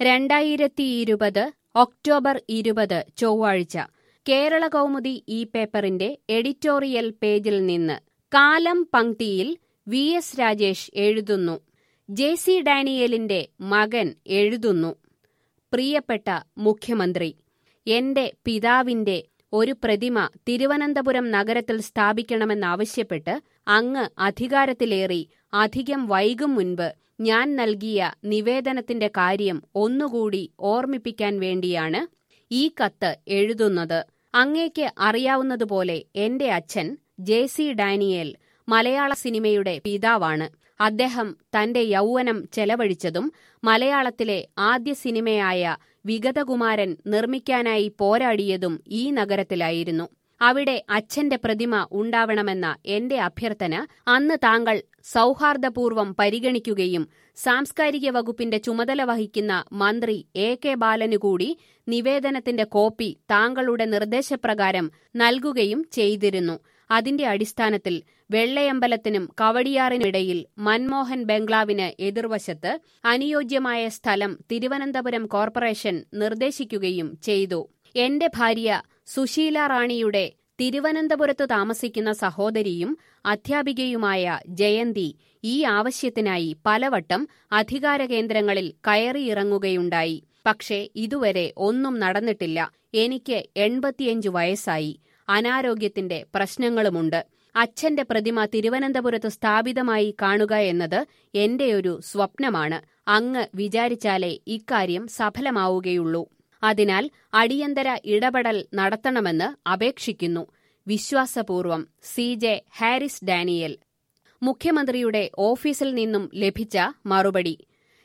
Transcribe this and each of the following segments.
രണ്ടായിരത്തി ഇരുപത് ഒക്ടോബർ ഇരുപത് ചൊവ്വാഴ്ച കേരള കൗമുദി ഈ പേപ്പറിന്റെ എഡിറ്റോറിയൽ പേജിൽ നിന്ന് കാലം പങ്ക്തിയിൽ വി എസ് രാജേഷ് എഴുതുന്നു ജെ സി ഡാനിയലിന്റെ മകൻ എഴുതുന്നു പ്രിയപ്പെട്ട മുഖ്യമന്ത്രി എന്റെ പിതാവിന്റെ ഒരു പ്രതിമ തിരുവനന്തപുരം നഗരത്തിൽ സ്ഥാപിക്കണമെന്നാവശ്യപ്പെട്ട് അങ്ങ് അധികാരത്തിലേറി അധികം വൈകും മുൻപ് ഞാൻ നൽകിയ നിവേദനത്തിന്റെ കാര്യം ഒന്നുകൂടി ഓർമ്മിപ്പിക്കാൻ വേണ്ടിയാണ് ഈ കത്ത് എഴുതുന്നത് അങ്ങേക്ക് അറിയാവുന്നതുപോലെ എന്റെ അച്ഛൻ ജെ സി ഡാനിയേൽ മലയാള സിനിമയുടെ പിതാവാണ് അദ്ദേഹം തന്റെ യൗവനം ചെലവഴിച്ചതും മലയാളത്തിലെ ആദ്യ സിനിമയായ വിഗതകുമാരൻ നിർമ്മിക്കാനായി പോരാടിയതും ഈ നഗരത്തിലായിരുന്നു അവിടെ അച്ഛന്റെ പ്രതിമ ഉണ്ടാവണമെന്ന എന്റെ അഭ്യർത്ഥന അന്ന് താങ്കൾ സൗഹാർദ്ദപൂർവം പരിഗണിക്കുകയും സാംസ്കാരിക വകുപ്പിന്റെ ചുമതല വഹിക്കുന്ന മന്ത്രി എ കെ ബാലനു കൂടി നിവേദനത്തിന്റെ കോപ്പി താങ്കളുടെ നിർദ്ദേശപ്രകാരം നൽകുകയും ചെയ്തിരുന്നു അതിന്റെ അടിസ്ഥാനത്തിൽ വെള്ളയമ്പലത്തിനും കവടിയാറിനിടയിൽ മൻമോഹൻ ബംഗ്ലാവിന് എതിർവശത്ത് അനുയോജ്യമായ സ്ഥലം തിരുവനന്തപുരം കോർപ്പറേഷൻ നിർദ്ദേശിക്കുകയും ചെയ്തു എന്റെ ഭാര്യ സുശീല റാണിയുടെ തിരുവനന്തപുരത്ത് താമസിക്കുന്ന സഹോദരിയും അധ്യാപികയുമായ ജയന്തി ഈ ആവശ്യത്തിനായി പലവട്ടം അധികാര കേന്ദ്രങ്ങളിൽ കയറിയിറങ്ങുകയുണ്ടായി പക്ഷേ ഇതുവരെ ഒന്നും നടന്നിട്ടില്ല എനിക്ക് എൺപത്തിയഞ്ചു വയസ്സായി അനാരോഗ്യത്തിന്റെ പ്രശ്നങ്ങളുമുണ്ട് അച്ഛന്റെ പ്രതിമ തിരുവനന്തപുരത്ത് സ്ഥാപിതമായി കാണുക എന്നത് എന്റെയൊരു സ്വപ്നമാണ് അങ്ങ് വിചാരിച്ചാലേ ഇക്കാര്യം സഫലമാവുകയുള്ളൂ അതിനാൽ അടിയന്തര ഇടപെടൽ നടത്തണമെന്ന് അപേക്ഷിക്കുന്നു വിശ്വാസപൂർവം സി ജെ ഹാരിസ് ഡാനിയൽ മുഖ്യമന്ത്രിയുടെ ഓഫീസിൽ നിന്നും ലഭിച്ച മറുപടി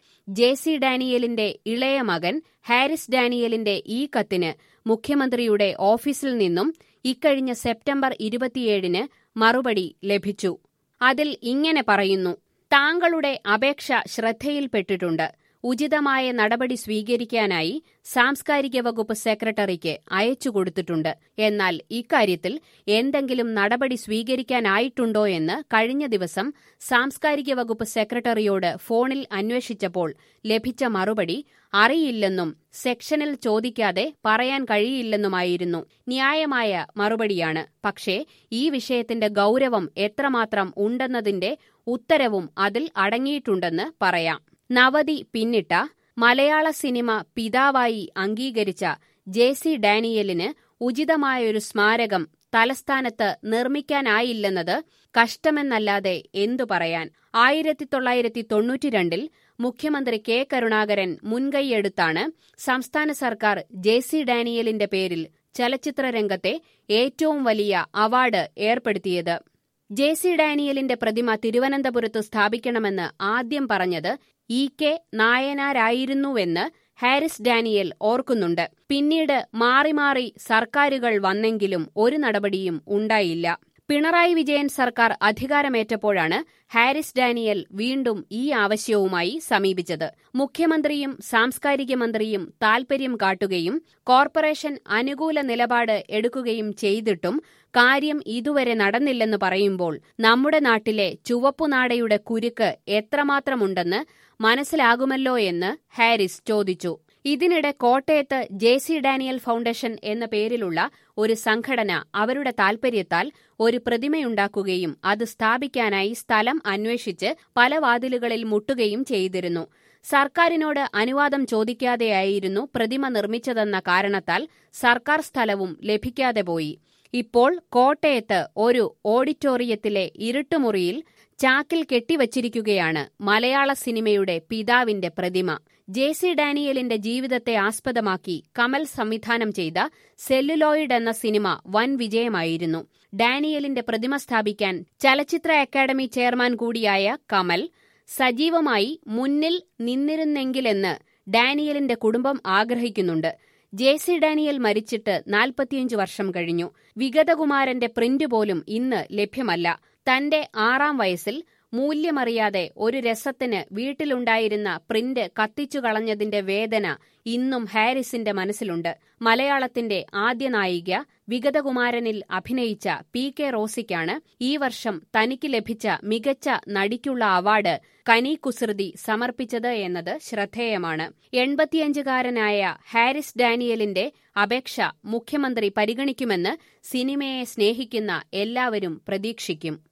ജെ സി ഡാനിയലിന്റെ ഇളയ മകൻ ഹാരിസ് ഡാനിയലിന്റെ ഈ കത്തിന് മുഖ്യമന്ത്രിയുടെ ഓഫീസിൽ നിന്നും ഇക്കഴിഞ്ഞ സെപ്റ്റംബർ ഇരുപത്തിയേഴിന് മറുപടി ലഭിച്ചു അതിൽ ഇങ്ങനെ പറയുന്നു താങ്കളുടെ അപേക്ഷ ശ്രദ്ധയിൽപ്പെട്ടിട്ടുണ്ട് ഉചിതമായ നടപടി സ്വീകരിക്കാനായി സാംസ്കാരിക വകുപ്പ് സെക്രട്ടറിക്ക് അയച്ചുകൊടുത്തിട്ടുണ്ട് എന്നാൽ ഇക്കാര്യത്തിൽ എന്തെങ്കിലും നടപടി സ്വീകരിക്കാനായിട്ടുണ്ടോ എന്ന് കഴിഞ്ഞ ദിവസം സാംസ്കാരിക വകുപ്പ് സെക്രട്ടറിയോട് ഫോണിൽ അന്വേഷിച്ചപ്പോൾ ലഭിച്ച മറുപടി അറിയില്ലെന്നും സെക്ഷനിൽ ചോദിക്കാതെ പറയാൻ കഴിയില്ലെന്നുമായിരുന്നു ന്യായമായ മറുപടിയാണ് പക്ഷേ ഈ വിഷയത്തിന്റെ ഗൗരവം എത്രമാത്രം ഉണ്ടെന്നതിന്റെ ഉത്തരവും അതിൽ അടങ്ങിയിട്ടുണ്ടെന്ന് പറയാം നവതി പിന്നിട്ട മലയാള സിനിമ പിതാവായി അംഗീകരിച്ച ജെ സി ഡാനിയലിന് ഉചിതമായൊരു സ്മാരകം തലസ്ഥാനത്ത് നിർമ്മിക്കാനായില്ലെന്നത് കഷ്ടമെന്നല്ലാതെ എന്തു പറയാൻ ആയിരത്തി തൊള്ളായിരത്തി തൊണ്ണൂറ്റിരണ്ടിൽ മുഖ്യമന്ത്രി കെ കരുണാകരൻ മുൻകൈയെടുത്താണ് സംസ്ഥാന സർക്കാർ ജെ സി ഡാനിയലിന്റെ പേരിൽ ചലച്ചിത്രരംഗത്തെ ഏറ്റവും വലിയ അവാർഡ് ഏർപ്പെടുത്തിയത് ജെ സി ഡാനിയലിന്റെ പ്രതിമ തിരുവനന്തപുരത്ത് സ്ഥാപിക്കണമെന്ന് ആദ്യം പറഞ്ഞത് ഇ കെ നായനാരായിരുന്നുവെന്ന് ഹാരിസ് ഡാനിയൽ ഓർക്കുന്നുണ്ട് പിന്നീട് മാറി മാറി സർക്കാരുകൾ വന്നെങ്കിലും ഒരു നടപടിയും ഉണ്ടായില്ല പിണറായി വിജയൻ സർക്കാർ അധികാരമേറ്റപ്പോഴാണ് ഹാരിസ് ഡാനിയൽ വീണ്ടും ഈ ആവശ്യവുമായി സമീപിച്ചത് മുഖ്യമന്ത്രിയും സാംസ്കാരിക മന്ത്രിയും താൽപര്യം കാട്ടുകയും കോർപ്പറേഷൻ അനുകൂല നിലപാട് എടുക്കുകയും ചെയ്തിട്ടും കാര്യം ഇതുവരെ നടന്നില്ലെന്ന് പറയുമ്പോൾ നമ്മുടെ നാട്ടിലെ ചുവപ്പുനാടയുടെ കുരുക്ക് എത്രമാത്രമുണ്ടെന്ന് മനസ്സിലാകുമല്ലോ എന്ന് ഹാരിസ് ചോദിച്ചു ഇതിനിടെ കോട്ടയത്ത് ജെ സി ഡാനിയൽ ഫൗണ്ടേഷൻ എന്ന പേരിലുള്ള ഒരു സംഘടന അവരുടെ താൽപര്യത്താൽ ഒരു പ്രതിമയുണ്ടാക്കുകയും അത് സ്ഥാപിക്കാനായി സ്ഥലം അന്വേഷിച്ച് പല വാതിലുകളിൽ മുട്ടുകയും ചെയ്തിരുന്നു സർക്കാരിനോട് അനുവാദം ചോദിക്കാതെയായിരുന്നു പ്രതിമ നിർമ്മിച്ചതെന്ന കാരണത്താൽ സർക്കാർ സ്ഥലവും ലഭിക്കാതെ പോയി ഇപ്പോൾ കോട്ടയത്ത് ഒരു ഓഡിറ്റോറിയത്തിലെ ഇരുട്ടുമുറിയിൽ ചാക്കിൽ കെട്ടിവച്ചിരിക്കുകയാണ് മലയാള സിനിമയുടെ പിതാവിന്റെ പ്രതിമ ജെ സി ഡാനിയലിന്റെ ജീവിതത്തെ ആസ്പദമാക്കി കമൽ സംവിധാനം ചെയ്ത സെല്ലുലോയിഡ് എന്ന സിനിമ വൻ വിജയമായിരുന്നു ഡാനിയലിന്റെ പ്രതിമ സ്ഥാപിക്കാൻ ചലച്ചിത്ര അക്കാദമി ചെയർമാൻ കൂടിയായ കമൽ സജീവമായി മുന്നിൽ നിന്നിരുന്നെങ്കിലെന്ന് ഡാനിയലിന്റെ കുടുംബം ആഗ്രഹിക്കുന്നുണ്ട് ജെ സി ഡാനിയൽ മരിച്ചിട്ട് നാൽപ്പത്തിയഞ്ച് വർഷം കഴിഞ്ഞു വിഗതകുമാരന്റെ പ്രിന്റ് പോലും ഇന്ന് ലഭ്യമല്ല തന്റെ ആറാം വയസ്സിൽ മൂല്യമറിയാതെ ഒരു രസത്തിന് വീട്ടിലുണ്ടായിരുന്ന പ്രിന്റ് കത്തിച്ചു കളഞ്ഞതിന്റെ വേദന ഇന്നും ഹാരിസിന്റെ മനസ്സിലുണ്ട് മലയാളത്തിന്റെ ആദ്യ നായിക വിഗതകുമാരനിൽ അഭിനയിച്ച പി കെ റോസിക്കാണ് ഈ വർഷം തനിക്ക് ലഭിച്ച മികച്ച നടിക്കുള്ള അവാർഡ് കനി കുസൃതി സമർപ്പിച്ചത് എന്നത് ശ്രദ്ധേയമാണ് എൺപത്തിയഞ്ചുകാരനായ ഹാരിസ് ഡാനിയലിന്റെ അപേക്ഷ മുഖ്യമന്ത്രി പരിഗണിക്കുമെന്ന് സിനിമയെ സ്നേഹിക്കുന്ന എല്ലാവരും പ്രതീക്ഷിക്കും